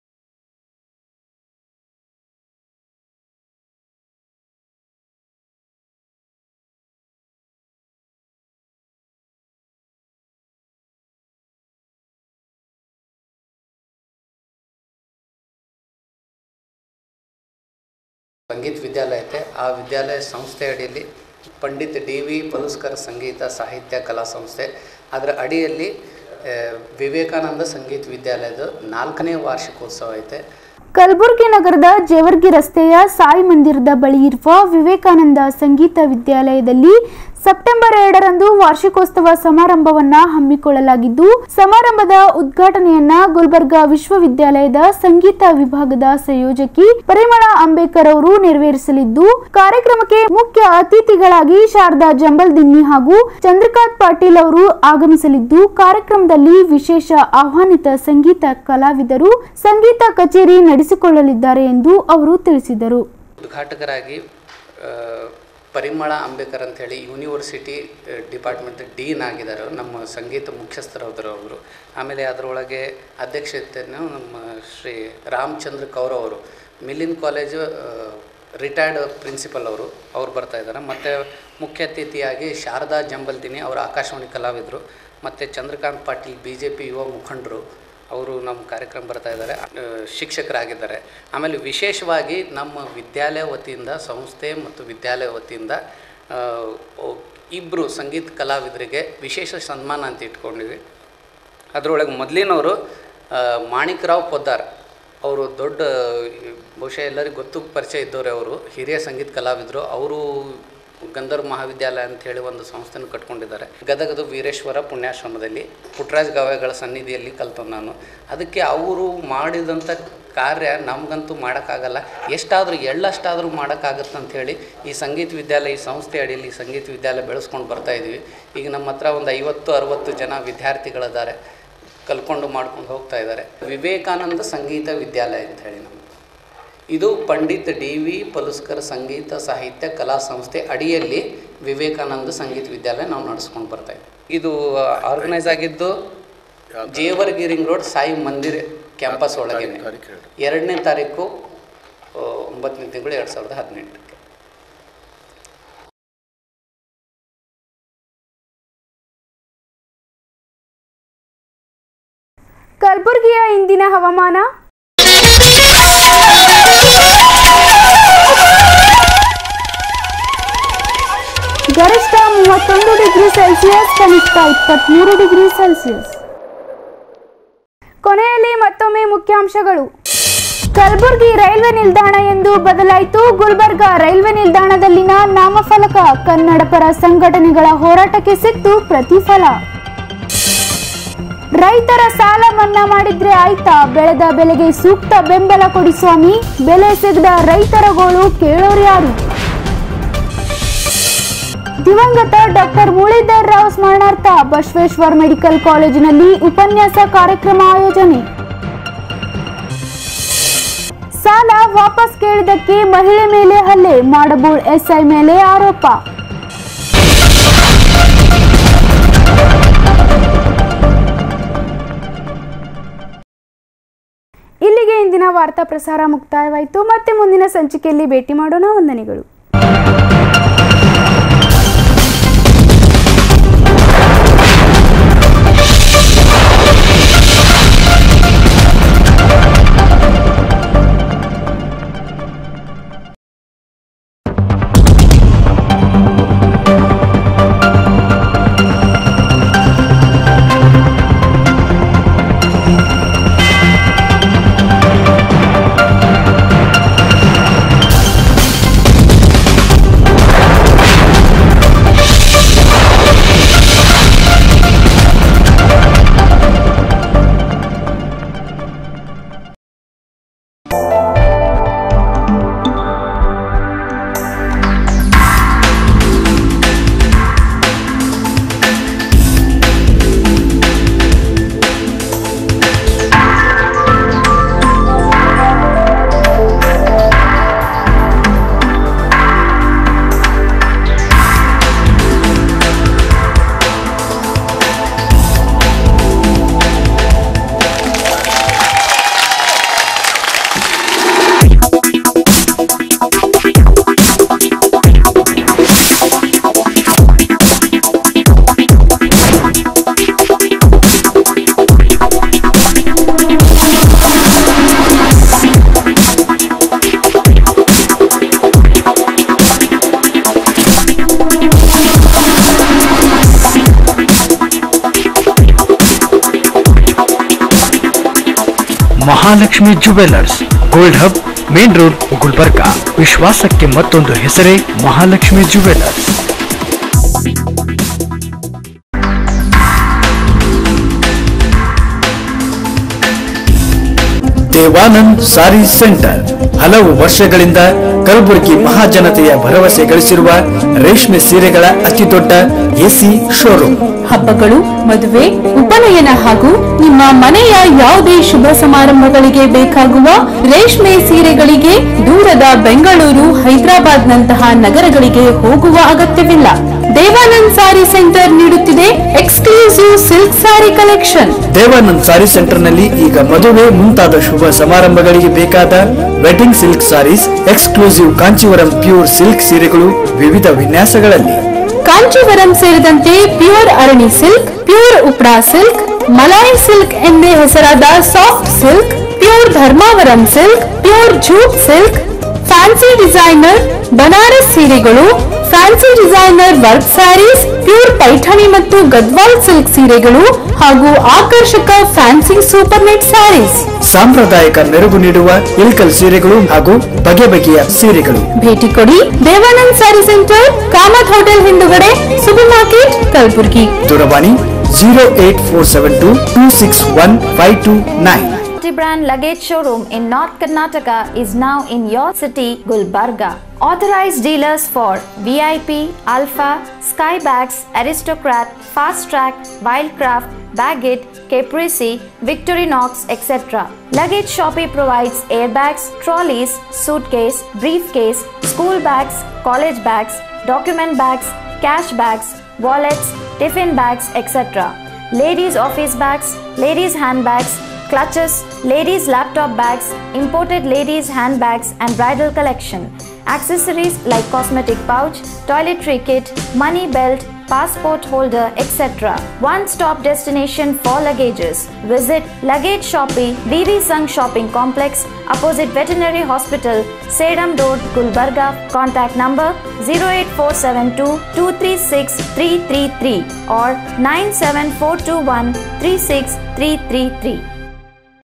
ಸಂಗೀತ ವಿದ್ಯಾಲಯ ಐತೆ ಆ ವಿದ್ಯಾಲಯ ಸಂಸ್ಥೆ ಅಡಿಯಲ್ಲಿ ಪಂಡಿತ್ ಡಿ ವಿ ಪಲುಸ್ಕರ್ ಸಂಗೀತ ಸಾಹಿತ್ಯ ಕಲಾ ಸಂಸ್ಥೆ ಅದರ ಅಡಿಯಲ್ಲಿ ಆ, ವಿವೇಕಾನಂದ ಸಂಗೀತ ವಿದ್ಯಾಲಯದ ನಾಲ್ಕನೇ ವಾರ್ಷಿಕೋತ್ಸವ ಐತೆ ಕಲಬುರಗಿ ನಗರದ ಜೇವರ್ಗಿ ರಸ್ತೆಯ ಸಾಯಿ ಮಂದಿರದ ಬಳಿ ಇರುವ ವಿವೇಕಾನಂದ ಸಂಗೀತ ವಿದ್ಯಾಲಯದಲ್ಲಿ ಸೆಪ್ಟೆಂಬರ್ ಎರಡರಂದು ವಾರ್ಷಿಕೋತ್ಸವ ಸಮಾರಂಭವನ್ನ ಹಮ್ಮಿಕೊಳ್ಳಲಾಗಿದ್ದು ಸಮಾರಂಭದ ಉದ್ಘಾಟನೆಯನ್ನ ಗುಲ್ಬರ್ಗಾ ವಿಶ್ವವಿದ್ಯಾಲಯದ ಸಂಗೀತ ವಿಭಾಗದ ಸಂಯೋಜಕಿ ಪರಿಮಳ ಅಂಬೇಕರ್ ಅವರು ನೆರವೇರಿಸಲಿದ್ದು ಕಾರ್ಯಕ್ರಮಕ್ಕೆ ಮುಖ್ಯ ಅತಿಥಿಗಳಾಗಿ ಶಾರದಾ ಜಂಬಲ್ ದಿನ್ನಿ ಹಾಗೂ ಚಂದ್ರಕಾಂತ್ ಪಾಟೀಲ್ ಅವರು ಆಗಮಿಸಲಿದ್ದು ಕಾರ್ಯಕ್ರಮದಲ್ಲಿ ವಿಶೇಷ ಆಹ್ವಾನಿತ ಸಂಗೀತ ಕಲಾವಿದರು ಸಂಗೀತ ಕಚೇರಿ ನಡೆಸಿಕೊಳ್ಳಲಿದ್ದಾರೆ ಎಂದು ಅವರು ತಿಳಿಸಿದರು ಉದ್ಘಾಟಕರಾಗಿ ಆ, ಪರಿಮಳ ಅಂಬೇಕರ್ ಅಂತ ಹೇಳಿ ಯೂನಿವರ್ಸಿಟಿ ಡಿಪಾರ್ಟ್ಮೆಂಟ್ ಡೀನ್ ಆಗಿದ್ದಾರೆ ನಮ್ಮ ಸಂಗೀತ ಮುಖ್ಯಸ್ಥರವರು ಅವರು ಆಮೇಲೆ ಅದರೊಳಗೆ ಅಧ್ಯಕ್ಷತೆಯನ್ನು ನಮ್ಮ ಶ್ರೀ ರಾಮಚಂದ್ರ ಕೌರವ್ ಅವರು ಮಿಲಿನ್ ಕಾಲೇಜು ರಿಟೈರ್ಡ್ ಪ್ರಿನ್ಸಿಪಲ್ ಅವರು ಅವ್ರು ಬರ್ತಾ ಇದ್ದಾರೆ ಮತ್ತು ಮುಖ್ಯ ಅತಿಥಿಯಾಗಿ ಶಾರದಾ ಜಂಬಲ್ದಿನಿ ಅವರು ಆಕಾಶವಾಣಿ ಕಲಾವಿದರು ಮತ್ತು Chandrakant Patil B J P ಯುವ ಮುಖಂಡರು ಅವರು ನಮ್ಮ ಕಾರ್ಯಕ್ರಮ ಬರ್ತಾ ಇದ್ದಾರೆ ಆ, ಶಿಕ್ಷಕರಾಗಿದ್ದಾರೆ ಆಮೇಲೆ ವಿಶೇಷವಾಗಿ ನಮ್ಮ ವಿದ್ಯಾಲಯ ವತಿಯಿಂದ ಸಂಸ್ಥೆ ಮತ್ತು ವಿದ್ಯಾಲಯ ವತಿಯಿಂದ ಆ, ಒ- ಇಬ್ಬರು ಸಂಗೀತ ಕಲಾವಿದರಿಗೆ ವಿಶೇಷ ಸನ್ಮಾನ ಅಂತ ಇಟ್ಕೊಂಡಿವಿ ಅದರೊಳಗೆ ಮೊದಲಿನವರು ಮಾಣಿಕ್ರಾವ್ ಪೊದ್ದಾರ್ ಅವರು ದೊಡ್ಡ ಬಹುಶಃ ಎಲ್ಲರಿಗೂ ಗೊತ್ತು ಪರಿಚಯ ಇದ್ದವ್ರೆ ಅವರು ಹಿರಿಯ ಸಂಗೀತ ಕಲಾವಿದರು ಅವರು ಗಂಧರ್ವ ಮಹಾವಿದ್ಯಾಲಯ ಅಂತ ಹೇಳಿ ಒಂದು ಸಂಸ್ಥೆನ ಕಟ್ಕೊಂಡಿದ್ದಾರೆ ಗದಗದ ವೀರೇಶ್ವರ ಪುಣ್ಯಾಶ್ರಮದಲ್ಲಿ ಪುಟ್ಟರಾಜ ಗವಾಯಿಗಳ ಸನ್ನಿಧಿಯಲ್ಲಿ ಕಲ್ತು ನಾನು ಅದಕ್ಕೆ ಅವರು ಮಾಡಿದಂಥ ಕಾರ್ಯ ನಮಗಂತೂ ಮಾಡೋಕ್ಕಾಗಲ್ಲ ಎಷ್ಟಾದರೂ ಎಳ್ಳಷ್ಟಾದರೂ ಮಾಡೋಕ್ಕಾಗತ್ತೆ ಅಂಥೇಳಿ ಈ ಸಂಗೀತ ವಿದ್ಯಾಲಯ ಈ ಸಂಸ್ಥೆ ಅಡಿಯಲ್ಲಿ ಈ ಸಂಗೀತ ವಿದ್ಯಾಲಯ ಬೆಳೆಸ್ಕೊಂಡು ಬರ್ತಾ ಇದ್ದೀವಿ ಈಗ ನಮ್ಮ ಹತ್ರ ಒಂದು ಐವತ್ತು ಅರುವತ್ತು ಜನ ವಿದ್ಯಾರ್ಥಿಗಳಿದ್ದಾರೆ ಕಲ್ಕೊಂಡು ಮಾಡ್ಕೊಂಡು ಹೋಗ್ತಾ ಇದ್ದಾರೆ ವಿವೇಕಾನಂದ ಸಂಗೀತ ವಿದ್ಯಾಲಯ ಅಂತ ಹೇಳಿ ನಮ್ಮ ಇದು ಪಂಡಿತ್ ಡಿ ವಿ ಪಲುಸ್ಕರ್ ಸಂಗೀತ ಸಾಹಿತ್ಯ ಕಲಾ ಸಂಸ್ಥೆ ಅಡಿಯಲ್ಲಿ ವಿವೇಕಾನಂದ ಸಂಗೀತ ವಿದ್ಯಾಲಯ ನಾವು ನಡೆಸ್ಕೊಂಡು ಬರ್ತಾ ಇದ್ದೀವಿ ಇದು ಆರ್ಗನೈಸ್ ಆಗಿದ್ದು ಜೇವರ್ಗಿರಿಂಗ್ ರೋಡ್ ಸಾಯಿ ಮಂದಿರ್ ಕ್ಯಾಂಪಸ್ ಒಳಗೆ ಎರಡನೇ ತಾರೀಕು ಆ, ಒಂಬತ್ತನೇ ತಿಂಗಳು ಎರಡು ಸಾವಿರದ ಹದಿನೆಂಟಕ್ಕೆ ಕಲಬುರಗಿಯ ಇಂದಿನ ಹವಾಮಾನ ಗರಿಷ್ಠ ಮೂವತ್ತೊಂದು ಡಿಗ್ರಿ ಸೆಲ್ಸಿಯಸ್ ಕನಿಷ್ಠ ಇಪ್ಪತ್ತ್ಮೂರು ಡಿಗ್ರಿ ಸೆಲ್ಸಿಯಸ್ ಕೊನೆಯಲ್ಲಿ ಮತ್ತೊಮ್ಮೆ ಮುಖ್ಯಾಂಶಗಳು ಕಲಬುರಗಿ ರೈಲ್ವೆ ನಿಲ್ದಾಣ ಎಂದು ಬದಲಾಯಿತು ಗುಲ್ಬರ್ಗಾ ರೈಲ್ವೆ ನಿಲ್ದಾಣದಲ್ಲಿನ ನಾಮಫಲಕ ಕನ್ನಡಪರ ಸಂಘಟನೆಗಳ ಹೋರಾಟಕ್ಕೆ ಸಿಕ್ತು ಪ್ರತಿಫಲ ರೈತರ ಸಾಲ ಮನ್ನಾ ಮಾಡಿದ್ರೆ ಆಯ್ತಾ ಬೆಳೆದ ಬೆಲೆಗೆ ಸೂಕ್ತ ಬೆಂಬಲ ಕೊಡಿ ಸ್ವಾಮಿ ಬೆಲೆ ಸಿಗದ ರೈತರ ಗೋಳು ಕೇಳೋರು ಯಾರು ದಿವಂಗತ ಡಾಕ್ಟರ್ ಮುರಳೀಧರ್ ರಾವ್ ಸ್ಮರಣಾರ್ಥ ಬಸವೇಶ್ವರ್ ಮೆಡಿಕಲ್ ಕಾಲೇಜಿನಲ್ಲಿ ಉಪನ್ಯಾಸ ಕಾರ್ಯಕ್ರಮ ಆಯೋಜನೆ ಸಾಲ ವಾಪಸ್ ಕೇಳಿದಕ್ಕೆ ಮಹಿಳೆ ಮೇಲೆ ಹಲ್ಲೆ ಮಾಡಬೋಳ್ ಎಸ್ಐ ಮೇಲೆ ಆರೋಪ ಇಲ್ಲಿಗೆ ಇಂದಿನ ವಾರ್ತಾ ಪ್ರಸಾರ ಮುಕ್ತಾಯವಾಯಿತು ಮತ್ತೆ ಮುಂದಿನ ಸಂಚಿಕೆಯಲ್ಲಿ ಭೇಟಿ ಮಾಡೋಣ ವಂದನೆಗಳು Mahalakshmi jewellers gold hub main road Gulbarga ವಿಶ್ವಾಸಕ್ಕೆ ಮತ್ತೊಂದು ಹೆಸರೇ ಮಹಾಲಕ್ಷ್ಮಿ ಜುವೆಲ್ಲರ್ಸ್ ದೇವಾನಂದ್ ಸಾರಿ ಸೆಂಟರ್ ಹಲವು ವರ್ಷಗಳಿಂದ ಕಲಬುರಗಿ ಮಹಾಜನತೆಯ ಭರವಸೆ ಗಳಿಸಿರುವ ರೇಷ್ಮೆ ಸೀರೆಗಳ ಅತಿದೊಡ್ಡ ಎಸಿ ಶೋರೂಮ್ ಹಬ್ಬಗಳು ಮದುವೆ ಉಪನಯನ ಹಾಗೂ ನಿಮ್ಮ ಮನೆಯ ಯಾವುದೇ ಶುಭ ಸಮಾರಂಭಗಳಿಗೆ ಬೇಕಾಗುವ ರೇಷ್ಮೆ ಸೀರೆಗಳಿಗೆ ದೂರದ ಬೆಂಗಳೂರು ಹೈದರಾಬಾದ್ ನಂತಹ ನಗರಗಳಿಗೆ ಹೋಗುವ ಅಗತ್ಯವಿಲ್ಲ ದೇವಾನಂದ್ ಸಾರಿ ಸೆಂಟರ್ ನೀಡುತ್ತಿದೆ exclusive silk sari collection Devanand sari ಸೆಂಟರ್ನಲ್ಲಿ ಈಗ ಮದುವೆ ಮುಂತಾದ ಶುಭ ಸಮಾರಂಭಗಳಿಗೆ ಬೇಕಾದ wedding silk saris exclusive Kanchivaram pure silk ಸೀರೆಗಳು ವಿವಿಧ ವಿನ್ಯಾಸಗಳಲ್ಲಿ ಕಾಂಚೀವರಂ ಸೇರಿದಂತೆ pure Arani silk pure Uppada silk Malai silk ಎಂದೇ ಹೆಸರಾದ soft silk pure Dharmavaram silk pure jute silk fancy designer Banaras ಸೀರೆಗಳು fancy designer work saris pure Paithani ಮತ್ತು ಗದ್ವಾಲ್ ಸಿಲ್ಕ್ ಸೀರೆಗಳು ಹಾಗೂ ಆಕರ್ಷಕ ಫ್ಯಾನ್ಸಿ ಸೂಪರ್ ನೆಟ್ ಸ್ಯಾರೀಸ್ ಸಾಂಪ್ರದಾಯಿಕ ಮೆರುಗು ನೀಡುವ ಇಲ್ಕಲ್ ಸೀರೆಗಳು ಹಾಗೂ ಬಗೆ ಬಗೆಯ ಸೀರೆಗಳು ಭೇಟಿ ಕೊಡಿ ದೇವಾನಂದ್ ಸ್ಯಾರಿ ಸೆಂಟರ್ ಕಾಮತ್ ಹೋಟೆಲ್ ಹಿಂದುಗಡೆ ಸೂಪರ್ ಮಾರ್ಕೆಟ್ ಕಲಬುರಗಿ ದೂರವಾಣಿ zero eight four seven two two six one five two nine Multi-brand luggage showroom in North Karnataka is now in your city, Gulbarga. Authorized dealers for VIP, Alpha, Skybags, Aristocrat, Fast Track, Wildcraft, Baggett, Caprese, Victorinox, etc. Luggage Shoppe provides airbags, trolleys, suitcase, briefcase, school bags, college bags, document bags, cash bags, wallets, tiffin bags, etc. Ladies office bags, ladies handbags, clutches, ladies laptop bags, imported ladies handbags and bridal collection. Accessories like cosmetic pouch, toiletry kit, money belt, passport holder, etc. One-stop destination for luggages. Visit Luggage Shoppe, VV Sung Shopping Complex, opposite Veterinary Hospital, Sedam Road, Gulbarga. Contact number 08472 236 333 or 97421 36333.